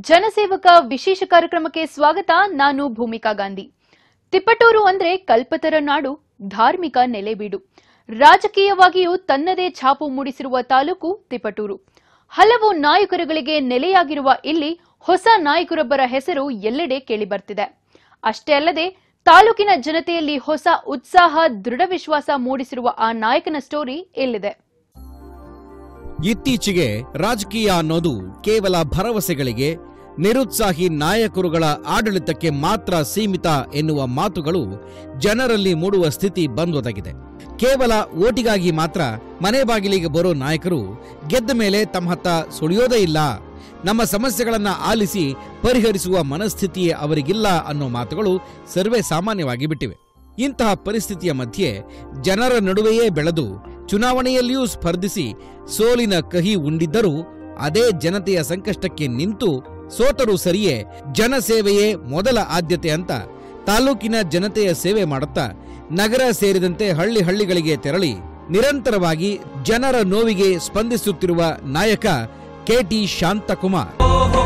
ಜನಸೇವಕ ವಿಶೇಷ ಕಾರ್ಯಕ್ರಮಕ್ಕೆ ಸ್ವಾಗತ ನಾನು ಭೂಮಿಕಾ ಗಾಂಧಿ ತಿಪ್ಪಟೂರು ಅಂದ್ರೆ ಕಲ್ಪತರ ನಾಡು ಧಾರ್ಮಿಕ ನೆಲೆಬೀಡು ರಾಜಕೀಯವಾಗಿಯೂ ತನ್ನದೇ ಛಾಪು ಮೂಡಿಸಿರುವ ತಾಲೂಕು ತಿಪಟೂರು ಹಲವು ನಾಯಕರುಗಳಿಗೆ ನೆಲೆಯಾಗಿರುವ ಇಲ್ಲಿ ಹೊಸ ನಾಯಕರೊಬ್ಬರ ಹೆಸರು ಎಲ್ಲೆಡೆ ಕೇಳಿಬರ್ತಿದೆ ಅಷ್ಟೇ ಅಲ್ಲದೆ ತಾಲೂಕಿನ ಜನತೆಯಲ್ಲಿ ಹೊಸ ಉತ್ಸಾಹ ದೃಢ ವಿಶ್ವಾಸ ಮೂಡಿಸಿರುವ ಆ ನಾಯಕನ ಸ್ಟೋರಿ ಇಲ್ಲಿದೆ ಇತ್ತೀಚೆಗೆ ರಾಜಕೀಯ ಅನ್ನೋದು ಕೇವಲ ಭರವಸೆಗಳಿಗೆ ನಿರುತ್ಸಾಹಿ ನಾಯಕರುಗಳ ಆಡಳಿತಕ್ಕೆ ಮಾತ್ರ ಸೀಮಿತ ಎನ್ನುವ ಮಾತುಗಳು ಜನರಲ್ಲಿ ಮೂಡುವ ಸ್ಥಿತಿ ಬಂದೊದಗಿದೆ ಕೇವಲ ಓಟಿಗಾಗಿ ಮಾತ್ರ ಮನೆ ಬಾಗಿಲಿಗೆ ಬರೋ ನಾಯಕರು ಗೆದ್ದ ಮೇಲೆ ತಮ್ಮ ಹತ್ತ ಸುಳಿಯೋದೇ ಇಲ್ಲ ನಮ್ಮ ಸಮಸ್ಯೆಗಳನ್ನ ಆಲಿಸಿ ಪರಿಹರಿಸುವ ಮನಸ್ಥಿತಿಯೇ ಅವರಿಗಿಲ್ಲ ಅನ್ನೋ ಮಾತುಗಳು ಸರ್ವೇ ಸಾಮಾನ್ಯವಾಗಿ ಬಿಟ್ಟಿವೆ ಇಂತಹ ಪರಿಸ್ಥಿತಿಯ ಮಧ್ಯೆ ಜನರ ನಡುವೆಯೇ ಬೆಳೆದು ಚುನಾವಣೆಯಲ್ಲಿಯೂ ಸ್ಪರ್ಧಿಸಿ ಸೋಲಿನ ಕಹಿ ಉಂಡಿದ್ದರೂ ಅದೇ ಜನತೆಯ ಸಂಕಷ್ಟಕ್ಕೆ ನಿಂತು ಸೋತರೂ ಸರಿಯೇ ಜನಸೇವೆಯೇ ಮೊದಲ ಆದ್ಯತೆ ಅಂತ ತಾಲೂಕಿನ ಜನತೆಯ ಸೇವೆ ಮಾಡುತ್ತಾ ನಗರ ಸೇರಿದಂತೆ ಹಳ್ಳಿ ಹಳ್ಳಿಗಳಿಗೆ ತೆರಳಿ ನಿರಂತರವಾಗಿ ಜನರ ನೋವಿಗೆ ಸ್ಪಂದಿಸುತ್ತಿರುವ ನಾಯಕ ಕೆಟಿ ಶಾಂತಕುಮಾರ್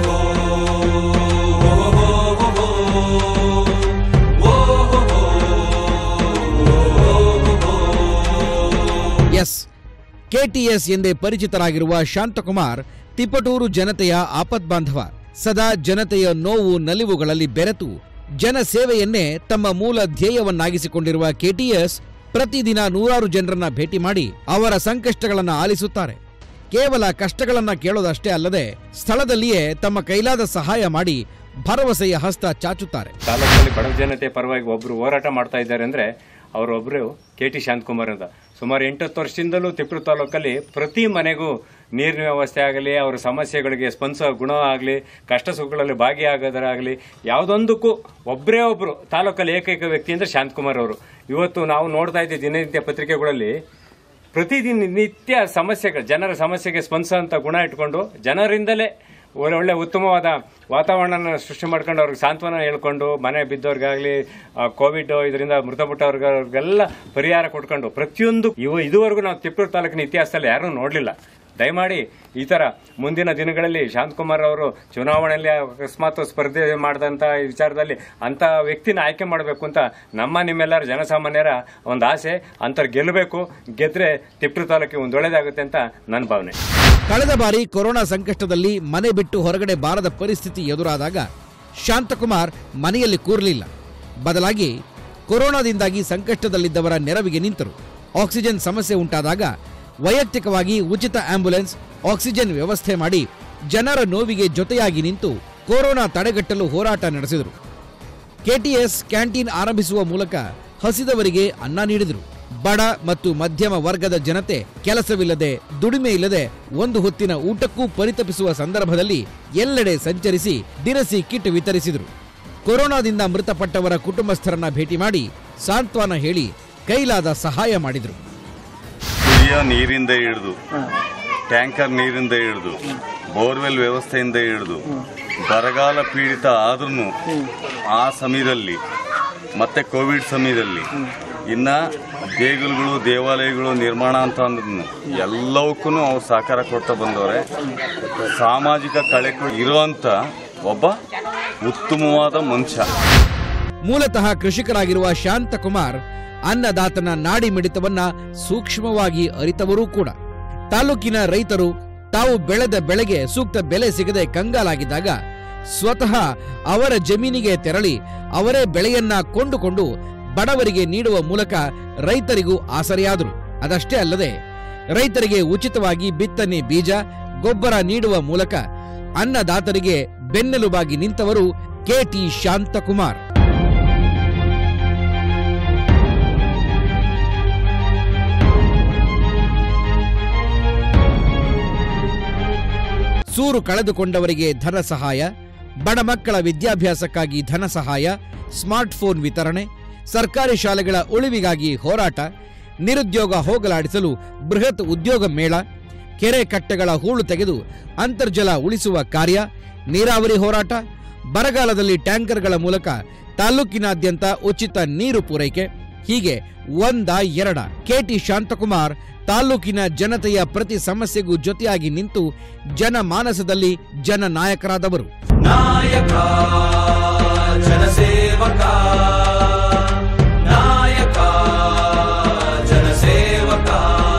ಎಸ್ ಕೆಟಿಎಸ್ ಎಂದೇ ಪರಿಚಿತರಾಗಿರುವ ಶಾಂತಕುಮಾರ್ ತಿಪಟೂರು ಜನತೆಯ ಆಪದ್ಬಾಂಧವ ಸದಾ ಜನತೆಯ ನೋವು ನಲಿವುಗಳಲ್ಲಿ ಬೆರೆತು ಜನಸೇವೆಯನ್ನೇ ತಮ್ಮ ಮೂಲ ಧ್ಯೇಯವನ್ನಾಗಿಸಿಕೊಂಡಿರುವ ಕೆಟಿಎಸ್ ಪ್ರತಿದಿನ ನೂರಾರು ಜನರನ್ನ ಭೇಟಿ ಮಾಡಿ ಅವರ ಸಂಕಷ್ಟಗಳನ್ನ ಆಲಿಸುತ್ತಾರೆ ಕೇವಲ ಕಷ್ಟಗಳನ್ನ ಕೇಳೋದಷ್ಟೇ ಅಲ್ಲದೆ ಸ್ಥಳದಲ್ಲಿಯೇ ತಮ್ಮ ಕೈಲಾದ ಸಹಾಯ ಮಾಡಿ ಭರವಸೆಯ ಹಸ್ತ ಚಾಚುತ್ತಾರೆ ತಾಲೂಕಲ್ಲಿ ಬಡ ಜನತೆ ಪರವಾಗಿ ಒಬ್ರು ಹೋರಾಟ ಮಾಡ್ತಾ ಇದ್ದಾರೆ ಅಂದ್ರೆ ಅವರೊಬ್ರು ಕೆ ಟಿ ಶಾಂತಕುಮಾರ್ ಅಂತ ಸುಮಾರು ಎಂಟತ್ತು ವರ್ಷದಿಂದಲೂ ತಿಪ್ಪೂರು ತಾಲೂಕಲ್ಲಿ ಪ್ರತಿ ಮನೆಗೂ ನೀರಿನ ವ್ಯವಸ್ಥೆ ಆಗಲಿ ಅವರ ಸಮಸ್ಯೆಗಳಿಗೆ ಸ್ಪಂದಿಸೋ ಗುಣ ಆಗಲಿ ಕಷ್ಟ ಸುಖಗಳಲ್ಲಿ ಭಾಗಿಯಾಗೋದರಾಗಲಿ ಯಾವುದೊಂದಕ್ಕೂ ಒಬ್ಬರೇ ಒಬ್ರು ತಾಲೂಕಲ್ಲಿ ಏಕೈಕ ವ್ಯಕ್ತಿ ಅಂದ್ರೆ ಶಾಂತಕುಮಾರ್ ಅವರು ಇವತ್ತು ನಾವು ನೋಡ್ತಾ ಇದ್ದೀವಿ ದಿನನಿತ್ಯ ಪತ್ರಿಕೆಗಳಲ್ಲಿ ಪ್ರತಿದಿನ ನಿತ್ಯ ಸಮಸ್ಯೆಗಳು ಜನರ ಸಮಸ್ಯೆಗೆ ಸ್ಪಂದಿಸುವಂತ ಗುಣ ಇಟ್ಕೊಂಡು ಜನರಿಂದಲೇ ಒಳ್ಳೆ ಒಳ್ಳೆ ಉತ್ತಮವಾದ ವಾತಾವರಣನ ಸೃಷ್ಟಿ ಮಾಡ್ಕೊಂಡು ಅವ್ರಿಗೆ ಸಾಂತ್ವನ ಹೇಳ್ಕೊಂಡು ಮನೆ ಬಿದ್ದವ್ರಿಗಾಗಲಿ ಕೋವಿಡ್ ಇದರಿಂದ ಮೃತಪಟ್ಟವ್ರಿಗೆಲ್ಲ ಪರಿಹಾರ ಕೊಟ್ಕೊಂಡು ಪ್ರತಿಯೊಂದು ಇವ ಇದುವರೆಗೂ ನಾವು ತಿಪ್ಪೂರು ತಾಲೂಕಿನ ಇತಿಹಾಸದಲ್ಲಿ ಯಾರೂ ನೋಡಲಿಲ್ಲ ದಯಮಾಡಿ ಈ ಥರ ಮುಂದಿನ ದಿನಗಳಲ್ಲಿ ಶಾಂತಕುಮಾರ್ ಅವರು ಚುನಾವಣೆಯಲ್ಲಿ ಅಕಸ್ಮಾತ್ ಸ್ಪರ್ಧೆ ಮಾಡಿದಂಥ ವಿಚಾರದಲ್ಲಿ ಅಂಥ ವ್ಯಕ್ತಿನ ಆಯ್ಕೆ ಮಾಡಬೇಕು ಅಂತ ನಮ್ಮ ನಿಮ್ಮೆಲ್ಲರ ಜನಸಾಮಾನ್ಯರ ಒಂದು ಆಸೆ ಅಂಥವ್ರು ಗೆಲ್ಲಬೇಕು ಗೆದ್ರೆ ತಿಪ್ಪೂರು ತಾಲೂಕಿಗೆ ಒಂದು ಒಳ್ಳೇದಾಗುತ್ತೆ ಅಂತ ನನ್ನ ಭಾವನೆ ಕಳೆದ ಬಾರಿ ಕೊರೋನಾ ಸಂಕಷ್ಟದಲ್ಲಿ ಮನೆ ಬಿಟ್ಟು ಹೊರಗಡೆ ಬಾರದ ಪರಿಸ್ಥಿತಿ ಎದುರಾದಾಗ ಶಾಂತಕುಮಾರ್ ಮನೆಯಲ್ಲಿ ಕೂರಲಿಲ್ಲ ಬದಲಾಗಿ ಕೊರೋನಾದಿಂದಾಗಿ ಸಂಕಷ್ಟದಲ್ಲಿದ್ದವರ ನೆರವಿಗೆ ನಿಂತರು ಆಕ್ಸಿಜನ್ ಸಮಸ್ಯೆ ಉಂಟಾದಾಗ ವೈಯಕ್ತಿಕವಾಗಿ ಉಚಿತ ಆಂಬ್ಯುಲೆನ್ಸ್ ಆಕ್ಸಿಜನ್ ವ್ಯವಸ್ಥೆ ಮಾಡಿ ಜನರ ನೋವಿಗೆ ಜೊತೆಯಾಗಿ ನಿಂತು ಕೊರೋನಾ ತಡೆಗಟ್ಟಲು ಹೋರಾಟ ನಡೆಸಿದರು ಕೆಟಿಎಸ್ ಕ್ಯಾಂಟೀನ್ ಆರಂಭಿಸುವ ಮೂಲಕ ಹಸಿದವರಿಗೆ ಅನ್ನ ನೀಡಿದರು ಬಡ ಮತ್ತು ಮಧ್ಯಮ ವರ್ಗದ ಜನತೆ ಕೆಲಸವಿಲ್ಲದೆ ದುಡಿಮೆ ಇಲ್ಲದೆ ಒಂದು ಹೊತ್ತಿನ ಊಟಕ್ಕೂ ಪರಿತಪಿಸುವ ಸಂದರ್ಭದಲ್ಲಿ ಎಲ್ಲೆಡೆ ಸಂಚರಿಸಿ ದಿನಸಿ ಕಿಟ್ ವಿತರಿಸಿದರು ಕೊರೋನಾದಿಂದ ಮೃತಪಟ್ಟವರ ಕುಟುಂಬಸ್ಥರನ್ನ ಭೇಟಿ ಮಾಡಿ ಸಾಂತ್ವನ ಹೇಳಿ ಕೈಲಾದ ಸಹಾಯ ಮಾಡಿದರು ಕುಡಿಯೋ ನೀರಿಂದ ಹಿಡಿದು ಟ್ಯಾಂಕರ್ ನೀರಿಂದ ಹಿಡಿದು ಬೋರ್ವೆಲ್ ವ್ಯವಸ್ಥೆಯಿಂದ ಹಿಡಿದು ಬರಗಾಲ ಪೀಡಿತ ಆದ್ರೂ ಆ ಸಮಯದಲ್ಲಿ ಮತ್ತೆ ಕೋವಿಡ್ ಸಮಯದಲ್ಲಿ ಇನ್ನ ದೇಗುಲಗಳು ದೇವಾಲಯಗಳು ನಿರ್ಮಾಣ ಅಂತ ಅಂದ್ರೂ ಎಲ್ಲವಕ್ಕೂ ಅವ್ರು ಸಹಕಾರ ಕೊಡ್ತಾ ಬಂದವ್ರೆ ಸಾಮಾಜಿಕ ಕಳೆಕು ಇರುವಂತ ಒಬ್ಬ ಉತ್ತಮವಾದ ಮನುಷ್ಯ ಮೂಲತಃ ಕೃಷಿಕರಾಗಿರುವ ಶಾಂತಕುಮಾರ್ ಅನ್ನದಾತನ ನಾಡಿ ಮಿಡಿತವನ್ನ ಸೂಕ್ಷ್ಮವಾಗಿ ಅರಿತವರೂ ಕೂಡ ತಾಲೂಕಿನ ರೈತರು ತಾವು ಬೆಳೆದ ಬೆಳೆಗೆ ಸೂಕ್ತ ಬೆಲೆ ಸಿಗದೆ ಕಂಗಾಲಾಗಿದ್ದಾಗ ಸ್ವತಃ ಅವರ ಜಮೀನಿಗೆ ತೆರಳಿ ಅವರೇ ಬೆಳೆಯನ್ನ ಕೊಂಡುಕೊಂಡು ಬಡವರಿಗೆ ನೀಡುವ ಮೂಲಕ ರೈತರಿಗೂ ಆಸರೆಯಾದರು ಅದಷ್ಟೇ ಅಲ್ಲದೆ ರೈತರಿಗೆ ಉಚಿತವಾಗಿ ಬಿತ್ತನೆ ಬೀಜ ಗೊಬ್ಬರ ನೀಡುವ ಮೂಲಕ ಅನ್ನದಾತರಿಗೆ ಬೆನ್ನೆಲುಬಾಗಿ ನಿಂತವರು ಕೆಟಿ ಶಾಂತಕುಮಾರ್ ಸೂರು ಕಳೆದುಕೊಂಡವರಿಗೆ ಧನ ಸಹಾಯ ಬಡ ಮಕ್ಕಳ ವಿದ್ಯಾಭ್ಯಾಸಕ್ಕಾಗಿ ಧನ ಸಹಾಯ ಸ್ಮಾರ್ಟ್ಫೋನ್ ವಿತರಣೆ ಸರ್ಕಾರಿ ಶಾಲೆಗಳ ಉಳಿವಿಗಾಗಿ ಹೋರಾಟ ನಿರುದ್ಯೋಗ ಹೋಗಲಾಡಿಸಲು ಬೃಹತ್ ಉದ್ಯೋಗ ಮೇಳ ಕೆರೆ ಕಟ್ಟೆಗಳ ಹೂಳು ತೆಗೆದು ಅಂತರ್ಜಲ ಉಳಿಸುವ ಕಾರ್ಯ ನೀರಾವರಿ ಹೋರಾಟ ಬರಗಾಲದಲ್ಲಿ ಟ್ಯಾಂಕರ್ಗಳ ಮೂಲಕ ತಾಲೂಕಿನಾದ್ಯಂತ ಉಚಿತ ನೀರು ಪೂರೈಕೆ ಹೀಗೆ ಒಂದ ಎರಡ ಕೆಟಿ ಶಾಂತಕುಮಾರ್ ತಾಲೂಕಿನ ಜನತೆಯ ಪ್ರತಿ ಸಮಸ್ಯೆಗೂ ಜೊತೆಯಾಗಿ ನಿಂತು ಜನಮಾನಸದಲ್ಲಿ ಜನನಾಯಕರಾದವರು ನಾಯಕ ಜನಸೇವಕ ನಾಯಕ ಜನಸೇವಕ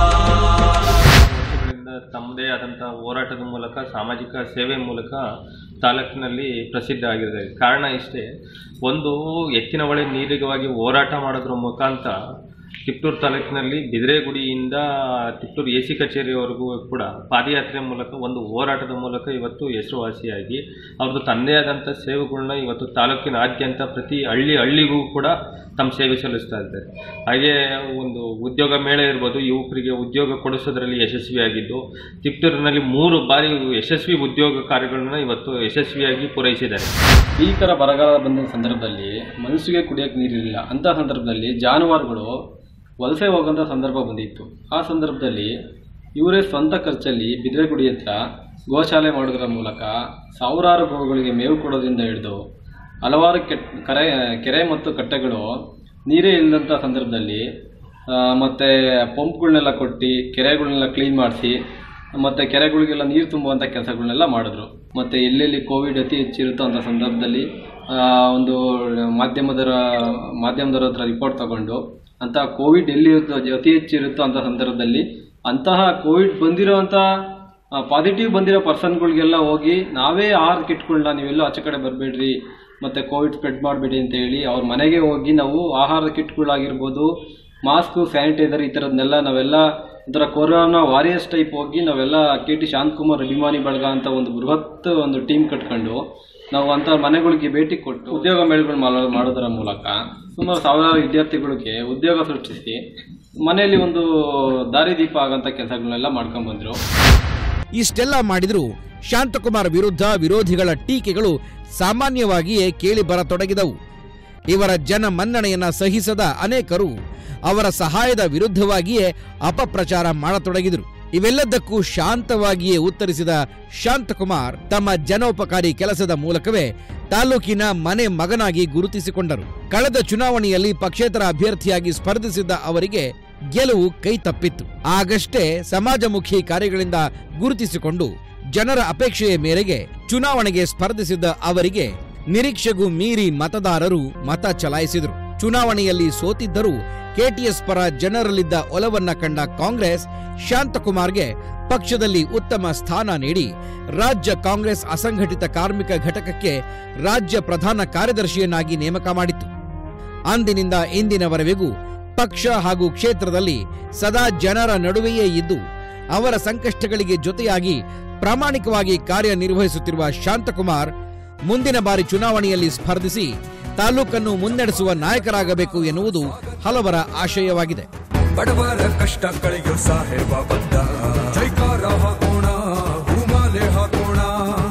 ವರ್ಷಗಳಿಂದ ತಮ್ಮದೇ ಆದಂಥ ಹೋರಾಟದ ಮೂಲಕ ಸಾಮಾಜಿಕ ಸೇವೆ ಮೂಲಕ ತಾಲೂಕಿನಲ್ಲಿ ಪ್ರಸಿದ್ಧ ಆಗಿದೆ ಕಾರಣ ಇಷ್ಟೇ ಒಂದು ಎತ್ತಿನ ಹೊಳೆ ನೀರಿಗಾಗಿ ಹೋರಾಟ ಮಾಡೋದ್ರ ಮುಖಾಂತರ ತಿಪ್ಟೂರು ತಾಲೂಕಿನಲ್ಲಿ ಬಿದಿರೆಗುಡಿಯಿಂದ ತಿಪ್ಟೂರು ಎ ಸಿ ಕಚೇರಿವರೆಗೂ ಕೂಡ ಪಾದಯಾತ್ರೆ ಮೂಲಕ ಒಂದು ಹೋರಾಟದ ಮೂಲಕ ಇವತ್ತು ಹೆಸರುವಾಸಿಯಾಗಿ ಅವ್ರದ್ದು ತನ್ನದೇ ಆದಂಥ ಸೇವೆಗಳನ್ನ ಇವತ್ತು ತಾಲೂಕಿನಾದ್ಯಂತ ಪ್ರತಿ ಹಳ್ಳಿ ಹಳ್ಳಿಗೂ ಕೂಡ ತಮ್ಮ ಸೇವೆ ಸಲ್ಲಿಸ್ತಾ ಇದ್ದಾರೆ ಹಾಗೆ ಒಂದು ಉದ್ಯೋಗ ಮೇಳ ಇರ್ಬೋದು ಯುವಕರಿಗೆ ಉದ್ಯೋಗ ಕೊಡಿಸೋದ್ರಲ್ಲಿ ಯಶಸ್ವಿಯಾಗಿದ್ದು ತಿಪ್ಟೂರಿನಲ್ಲಿ ಮೂರು ಬಾರಿ ಯಶಸ್ವಿ ಉದ್ಯೋಗ ಕಾರ್ಯಗಳನ್ನ ಇವತ್ತು ಯಶಸ್ವಿಯಾಗಿ ಪೂರೈಸಿದ್ದಾರೆ ಭೀಕರ ಬರಗಾಲ ಬಂದ ಸಂದರ್ಭದಲ್ಲಿ ಮನುಷ್ಯಗೆ ಕುಡಿಯೋಕೆ ನೀರಿರಲಿಲ್ಲ ಅಂತಹ ಸಂದರ್ಭದಲ್ಲಿ ಜಾನುವಾರುಗಳು ವಲಸೆ ಹೋಗುವಂಥ ಸಂದರ್ಭ ಬಂದಿತ್ತು ಆ ಸಂದರ್ಭದಲ್ಲಿ ಇವರೇ ಸ್ವಂತ ಖರ್ಚಲ್ಲಿ ಬಿದಿರೆಗುಡಿ ಹತ್ರ ಗೋಶಾಲೆ ಮಾಡೋದ್ರ ಮೂಲಕ ಸಾವಿರಾರು ಗೋವುಗಳಿಗೆ ಮೇವು ಕೊಡೋದ್ರಿಂದ ಹಿಡಿದು ಹಲವಾರು ಕೆಟ್ ಕರೆ ಕೆರೆ ಮತ್ತು ಕಟ್ಟೆಗಳು ನೀರೇ ಇಲ್ಲದಂಥ ಸಂದರ್ಭದಲ್ಲಿ ಆ, ಮತ್ತೆ ಪಂಪ್ಗಳನ್ನೆಲ್ಲ ಕೊಟ್ಟು ಕೆರೆಗಳನ್ನೆಲ್ಲ ಕ್ಲೀನ್ ಮಾಡಿಸಿ ಮತ್ತು ಕೆರೆಗಳಿಗೆಲ್ಲ ನೀರು ತುಂಬುವಂಥ ಕೆಲಸಗಳನ್ನೆಲ್ಲ ಮಾಡಿದ್ರು ಮತ್ತು ಎಲ್ಲೆಲ್ಲಿ ಕೋವಿಡ್ ಅತಿ ಹೆಚ್ಚಿರುತ್ತೋ ಅಂಥ ಸಂದರ್ಭದಲ್ಲಿ ಆ, ಒಂದು ಮಾಧ್ಯಮದರ ಮಾಧ್ಯಮದವ್ರ ಹತ್ರ ರಿಪೋರ್ಟ್ ತಗೊಂಡು ಅಂತಹ ಕೋವಿಡ್ ಎಲ್ಲಿ ಇರುತ್ತೋ ಅತಿ ಹೆಚ್ಚಿರುತ್ತೋ ಅಂಥ ಸಂದರ್ಭದಲ್ಲಿ ಅಂತಹ ಕೋವಿಡ್ ಬಂದಿರೋವಂಥ ಪಾಸಿಟಿವ್ ಬಂದಿರೋ ಪರ್ಸನ್ಗಳಿಗೆಲ್ಲ ಹೋಗಿ ನಾವೇ ಆಹಾರ ಕಿಟ್ಗಳನ್ನ ನೀವೆಲ್ಲೂ ಆಚೆ ಕಡೆ ಬರಬೇಡ್ರಿ ಮತ್ತು ಕೋವಿಡ್ ಸ್ಪ್ರೆಡ್ ಮಾಡಬೇಡಿ ಅಂತ ಹೇಳಿ ಅವ್ರ ಮನೆಗೆ ಹೋಗಿ ನಾವು ಆಹಾರ ಕಿಟ್ಗಳಾಗಿರ್ಬೋದು ಮಾಸ್ಕು ಸ್ಯಾನಿಟೈಸರ್ ಈ ಥರದ್ನೆಲ್ಲ ನಾವೆಲ್ಲ ಒಂಥರ ಕೊರೋನಾ ವಾರಿಯರ್ಸ್ ಟೈಪ್ ಹೋಗಿ ನಾವೆಲ್ಲ ಕೆ ಟಿ ಶಾಂತಕುಮಾರ್ ಅಭಿಮಾನಿ ಬಳಗ ಅಂತ ಒಂದು ಬೃಹತ್ ಒಂದು ಟೀಮ್ ಕಟ್ಕೊಂಡು ನಾವು ಅಂಥ ಮನೆಗಳಿಗೆ ಭೇಟಿ ಕೊಟ್ಟು ಉದ್ಯೋಗ ಮೇಳಗಳು ಮಾಡೋ- ಮಾಡೋದರ ಮೂಲಕ ಸುಮಾರು ಸಾವಿರಾರು ವಿದ್ಯಾರ್ಥಿಗಳಿಗೆ ಉದ್ಯೋಗ ಸೃಷ್ಟಿಸಿ ಮನೆಯಲ್ಲಿ ಒಂದು ದಾರಿದೀಪ ಆಗೋಂಥ ಕೆಲಸಗಳನ್ನೆಲ್ಲ ಮಾಡ್ಕೊಂಡ್ಬಂದರು ಇಷ್ಟೆಲ್ಲ ಮಾಡಿದರೂ ಶಾಂತಕುಮಾರ್ ವಿರುದ್ಧ ವಿರೋಧಿಗಳ ಟೀಕೆಗಳು ಸಾಮಾನ್ಯವಾಗಿಯೇ ಕೇಳಿ ಬರತೊಡಗಿದವು ಇವರ ಜನ ಮನ್ನಣೆಯನ್ನ ಸಹಿಸದ ಅನೇಕರು ಅವರ ಸಹಾಯದ ವಿರುದ್ಧವಾಗಿಯೇ ಅಪಪ್ರಚಾರ ಮಾಡತೊಡಗಿದರು ಇವೆಲ್ಲದಕ್ಕೂ ಶಾಂತವಾಗಿಯೇ ಉತ್ತರಿಸಿದ ಶಾಂತಕುಮಾರ್ ತಮ್ಮ ಜನೋಪಕಾರಿ ಕೆಲಸದ ಮೂಲಕವೇ ತಾಲೂಕಿನ ಮನೆ ಮಗನಾಗಿ ಗುರುತಿಸಿಕೊಂಡರು ಕಳೆದ ಚುನಾವಣೆಯಲ್ಲಿ ಪಕ್ಷೇತರ ಅಭ್ಯರ್ಥಿಯಾಗಿ ಸ್ಪರ್ಧಿಸಿದ್ದ ಅವರಿಗೆ ಗೆಲುವು ಕೈ ತಪ್ಪಿತ್ತು ಆಗಷ್ಟೇ ಸಮಾಜಮುಖಿ ಕಾರ್ಯಗಳಿಂದ ಗುರುತಿಸಿಕೊಂಡು ಜನರ ಅಪೇಕ್ಷೆಯ ಮೇರೆಗೆ ಚುನಾವಣೆಗೆ ಸ್ಪರ್ಧಿಸಿದ್ದ ಅವರಿಗೆ ನಿರೀಕ್ಷೆಗೂ ಮೀರಿ ಮತದಾರರು ಮತ ಚಲಾಯಿಸಿದರು ಚುನಾವಣೆಯಲ್ಲಿ ಸೋತಿದ್ದರೂ ಕೆಟಿಎಸ್ ಪರ ಜನರಲ್ಲಿದ್ದ ಒಲವನ್ನ ಕಂಡ ಕಾಂಗ್ರೆಸ್ ಶಾಂತಕುಮಾರ್ಗೆ ಪಕ್ಷದಲ್ಲಿ ಉತ್ತಮ ಸ್ಥಾನ ನೀಡಿ ರಾಜ್ಯ ಕಾಂಗ್ರೆಸ್ ಅಸಂಘಟಿತ ಕಾರ್ಮಿಕ ಘಟಕಕ್ಕೆ ರಾಜ್ಯ ಪ್ರಧಾನ ಕಾರ್ಯದರ್ಶಿಯನ್ನಾಗಿ ನೇಮಕ ಮಾಡಿತು ಅಂದಿನಿಂದ ಇಂದಿನವರೆವಿಗೂ ಪಕ್ಷ ಹಾಗೂ ಕ್ಷೇತ್ರದಲ್ಲಿ ಸದಾ ಜನರ ನಡುವೆಯೇ ಇದ್ದು ಅವರ ಸಂಕಷ್ಟಗಳಿಗೆ ಜೊತೆಯಾಗಿ ಪ್ರಾಮಾಣಿಕವಾಗಿ ಕಾರ್ಯನಿರ್ವಹಿಸುತ್ತಿರುವ ಶಾಂತಕುಮಾರ್ ಮುಂದಿನ ಬಾರಿ ಚುನಾವಣೆಯಲ್ಲಿ ಸ್ಪರ್ಧಿಸಿ ತಾಲೂಕನ್ನು ಮುನ್ನಡೆಸುವ ನಾಯಕರಾಗಬೇಕು ಎನ್ನುವುದು ಹಲವರ ಆಶಯವಾಗಿದೆ ಬಡವರ ಕಷ್ಟಗಳಿಗೆ ಸಾಹೇಬ ಬಂದ ಜೈಕಾರ ಹಾಕೋಣ ಹೂಮಾಲೆ ಹಾಕೋಣ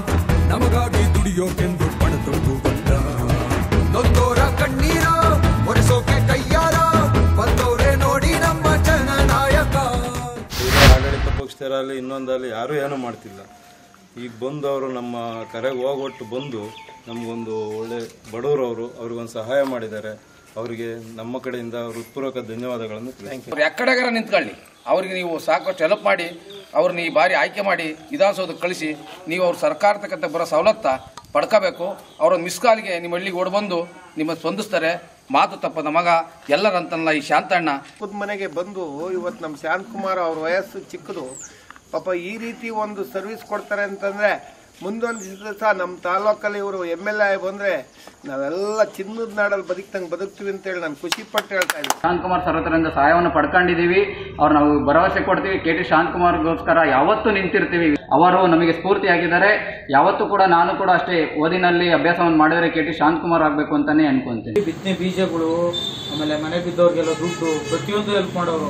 ನಮಗಾಗಿ ದುಡಿಯೋಕೆಂದು ಪಣತೊಂದು ಬಂದ ನೊಂದೋರ ಕಣ್ಣೀರ ಒರೆಸೋಕೆ ಕೈಯಾರ ಬಂದೋರೆ ನೋಡಿ ನಮ್ಮ ಜನನಾಯಕ ಬೇರೆ ಆಡಳಿತ ಪಕ್ಷದರಲ್ಲಿ ಇನ್ನೊಂದಲ್ಲಿ ಯಾರೂ ಏನೂ ಮಾಡ್ತಿಲ್ಲ ಈಗ ಬಂದು ಅವರು ನಮ್ಮ ಕರೆಗೆ ಹೋಗೊಟ್ಟು ಬಂದು ನಮಗೊಂದು ಒಳ್ಳೆ ಬಡವರವರು ಅವ್ರಿಗೊಂದು ಸಹಾಯ ಮಾಡಿದ್ದಾರೆ ಅವರಿಗೆ ನಮ್ಮ ಕಡೆಯಿಂದ ಹೃತ್ಪೂರ್ವಕ ಧನ್ಯವಾದಗಳನ್ನು ತಿಳಿಸ್ತೀನಿ ಅವ್ರು ಎಕ್ಕಡೆಗಾರ ನಿಂತ್ಕೊಳ್ಳಿ ಅವ್ರಿಗೆ ನೀವು ಸಾಕಷ್ಟು ಹೆಲ್ಪ್ ಮಾಡಿ ಅವ್ರನ್ನ ಈ ಬಾರಿ ಆಯ್ಕೆ ಮಾಡಿ ವಿಧಾನಸೌಧಕ್ಕೆ ಕಳಿಸಿ ನೀವು ಅವ್ರ ಸರ್ಕಾರ ತಕ್ಕಂಥ ಬರೋ ಸವಲತ್ತ ಪಡ್ಕೋಬೇಕು ಅವರೊಂದು ಮಿಸ್ ಕಾಲ್ಗೆ ನಿಮ್ಮ ಹಳ್ಳಿಗೆ ಓಡ್ಬಂದು ನಿಮ್ಮ ಸ್ಪಂದಿಸ್ತಾರೆ ಮಾತು ತಪ್ಪದ ಮಗ ಎಲ್ಲರಂತಲ್ಲ ಈ ಶಾಂತಣ್ಣ ಪಕ್ಕದ ಮನೆಗೆ ಬಂದು ಇವತ್ತು ನಮ್ಮ ಶಾಂತಕುಮಾರ್ ಅವ್ರ ವಯಸ್ಸು ಚಿಕ್ಕದು ಪಾಪ ಈ ರೀತಿ ಒಂದು ಸರ್ವಿಸ್ ಕೊಡ್ತಾರೆ ಅಂತಂದ್ರೆ ಮುಂದೊಂದು ದಿವಸ ನಮ್ಮ ತಾಲೂಕಲ್ಲಿ ಇವರು ಎಮ್ ಎಲ್ ಎ ಬಂದ್ರೆ ನಾವೆಲ್ಲ ಚಿನ್ನದ ನಾಡಲ್ಲಿ ಬದುಕ್ತಂಗೆ ಬದುಕ್ತೀವಿ ಅಂತೇಳಿ ನಾನು ಖುಷಿ ಪಟ್ಟು ಹೇಳ್ತಾ ಇದ್ದೀನಿ ಶಾಂತಕುಮಾರ್ ಸರ್ ಹತ್ರದಿಂದ ಸಹಾಯವನ್ನು ಪಡ್ಕೊಂಡಿದ್ದೀವಿ ಅವ್ರು ನಾವು ಭರವಸೆ ಕೊಡ್ತೀವಿ ಕೆ ಟಿ ಶಾಂತಕುಮಾರ್ಗೋಸ್ಕರ ಯಾವತ್ತೂ ನಿಂತಿರ್ತೀವಿ ಅವರು ನಮಗೆ ಸ್ಫೂರ್ತಿಯಾಗಿದ್ದಾರೆ ಯಾವತ್ತೂ ಕೂಡ ನಾನು ಕೂಡ ಅಷ್ಟೇ ಓದಿನಲ್ಲಿ ಅಭ್ಯಾಸವನ್ನು ಮಾಡಿದರೆ ಕೆ ಟಿ ಶಾಂತಕುಮಾರ್ ಆಗಬೇಕು ಅಂತಾನೆ ಅನ್ಕೊಂತೀನಿ ಬಿತ್ತನೆ ಬೀಜಗಳು ಆಮೇಲೆ ಮನೆ ಬಿದ್ದವ್ರಿಗೆಲ್ಲ ದುಡ್ಡು ಪ್ರತಿಯೊಂದು ಹೆಲ್ಪ್ ಮಾಡೋರು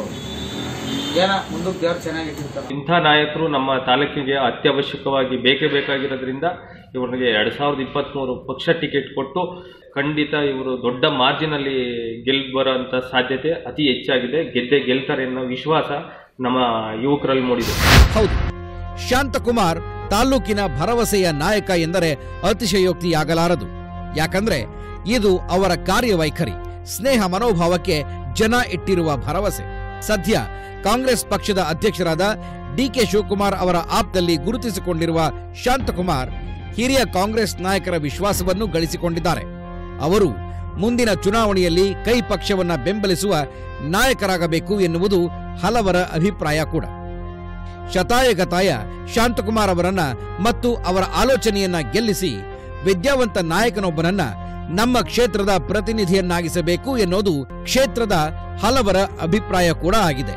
ಏನ ಮುಂದಕ್ಕೆ ದೇವ್ರು ಚೆನ್ನಾಗಿಟ್ಟಿರ್ತಾರೆ ಇಂಥ ನಾಯಕರು ನಮ್ಮ ತಾಲೂಕಿಗೆ ಅತ್ಯವಶ್ಯಕವಾಗಿ ಬೇಕೇ ಬೇಕಾಗಿರೋದ್ರಿಂದ ಇವರಿಗೆ ಎರಡ್ ಸಾವಿರದ ಇಪ್ಪತ್ತ್ಮೂರು ಪಕ್ಷ ಟಿಕೆಟ್ ಕೊಟ್ಟು ಖಂಡಿತ ಇವರು ದೊಡ್ಡ ಮಾರ್ಜಿನಲ್ಲಿ ಗೆಲ್ ಬರೋಂಥ ಸಾಧ್ಯತೆ ಅತಿ ಹೆಚ್ಚಾಗಿದೆ ಗೆದ್ದೆ ಗೆಲ್ತಾರೆ ಅನ್ನೋ ವಿಶ್ವಾಸ ನಮ್ಮ ಯುವಕರಲ್ಲಿ ಮೂಡಿದೆ ಹೌದು ಶಾಂತಕುಮಾರ್ ತಾಲೂಕಿನ ಭರವಸೆಯ ನಾಯಕ ಎಂದರೆ ಅತಿಶಯೋಕ್ತಿಯಾಗಲಾರದು ಯಾಕಂದ್ರೆ ಇದು ಅವರ ಕಾರ್ಯವೈಖರಿ ಸ್ನೇಹ ಮನೋಭಾವಕ್ಕೆ ಜನ ಇಟ್ಟಿರುವ ಭರವಸೆ ಸದ್ಯ ಕಾಂಗ್ರೆಸ್ ಪಕ್ಷದ ಅಧ್ಯಕ್ಷರಾದ ಡಿಕೆ ಶಿವಕುಮಾರ್ ಅವರ ಆಪ್ನಲ್ಲಿ ಗುರುತಿಸಿಕೊಂಡಿರುವ ಶಾಂತಕುಮಾರ್ ಹಿರಿಯ ಕಾಂಗ್ರೆಸ್ ನಾಯಕರ ವಿಶ್ವಾಸವನ್ನು ಗಳಿಸಿಕೊಂಡಿದ್ದಾರೆ ಅವರು ಮುಂದಿನ ಚುನಾವಣೆಯಲ್ಲಿ ಕೈ ಪಕ್ಷವನ್ನ ಬೆಂಬಲಿಸುವ ನಾಯಕರಾಗಬೇಕು ಎನ್ನುವುದು ಹಲವರ ಅಭಿಪ್ರಾಯ ಕೂಡ ಶತಾಯಗತಾಯ ಶಾಂತಕುಮಾರ್ ಅವರನ್ನ ಮತ್ತು ಅವರ ಆಲೋಚನೆಯನ್ನ ಗೆಲ್ಲಿಸಿ ವಿದ್ಯಾವಂತ ನಾಯಕನೊಬ್ಬನನ್ನ ನಮ್ಮ ಕ್ಷೇತ್ರದ ಪ್ರತಿನಿಧಿಯನ್ನಾಗಿಸಬೇಕು ಎನ್ನುವುದು ಕ್ಷೇತ್ರದ ಹಲವರ ಅಭಿಪ್ರಾಯ ಕೂಡ ಆಗಿದೆ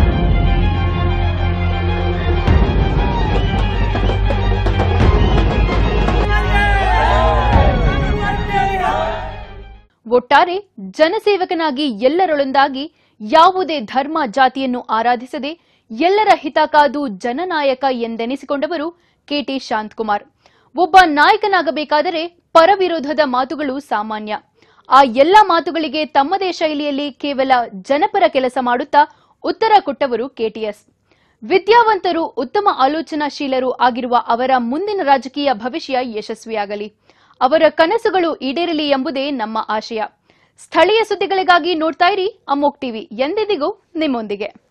ಒಟ್ಟಾರೆ ಜನಸೇವಕನಾಗಿ ಎಲ್ಲರೊಳೊಂದಾಗಿ ಯಾವುದೇ ಧರ್ಮ ಜಾತಿಯನ್ನು ಆರಾಧಿಸದೆ ಎಲ್ಲರ ಹಿತ ಕಾದು ಜನನಾಯಕ ಎಂದೆನಿಸಿಕೊಂಡವರು ಕೆಟಿ ಶಾಂತಕುಮಾರ್ ಒಬ್ಬ ನಾಯಕನಾಗಬೇಕಾದರೆ ಪರವಿರೋಧದ ಮಾತುಗಳು ಸಾಮಾನ್ಯ ಆ ಎಲ್ಲ ಮಾತುಗಳಿಗೆ ತಮ್ಮದೇ ಶೈಲಿಯಲ್ಲಿ ಕೇವಲ ಜನಪರ ಕೆಲಸ ಮಾಡುತ್ತಾ ಉತ್ತರ ಕೊಟ್ಟವರು ಕೆಟಿಎಸ್ ವಿದ್ಯಾವಂತರು ಉತ್ತಮ ಆಲೋಚನಾಶೀಲರು ಆಗಿರುವ ಅವರ ಮುಂದಿನ ರಾಜಕೀಯ ಭವಿಷ್ಯ ಯಶಸ್ವಿಯಾಗಲಿ ಅವರ ಕನಸುಗಳು ಈಡೇರಲಿ ಎಂಬುದೇ ನಮ್ಮ ಆಶಯ ಸ್ಥಳೀಯ ಸುದ್ದಿಗಳಿಗಾಗಿ ನೋಡ್ತಾ ಇರಿ ಅಮೋಕ್ ಟಿವಿ ಎಂದೆಂದಿಗೂ ನಿಮ್ಮೊಂದಿಗೆ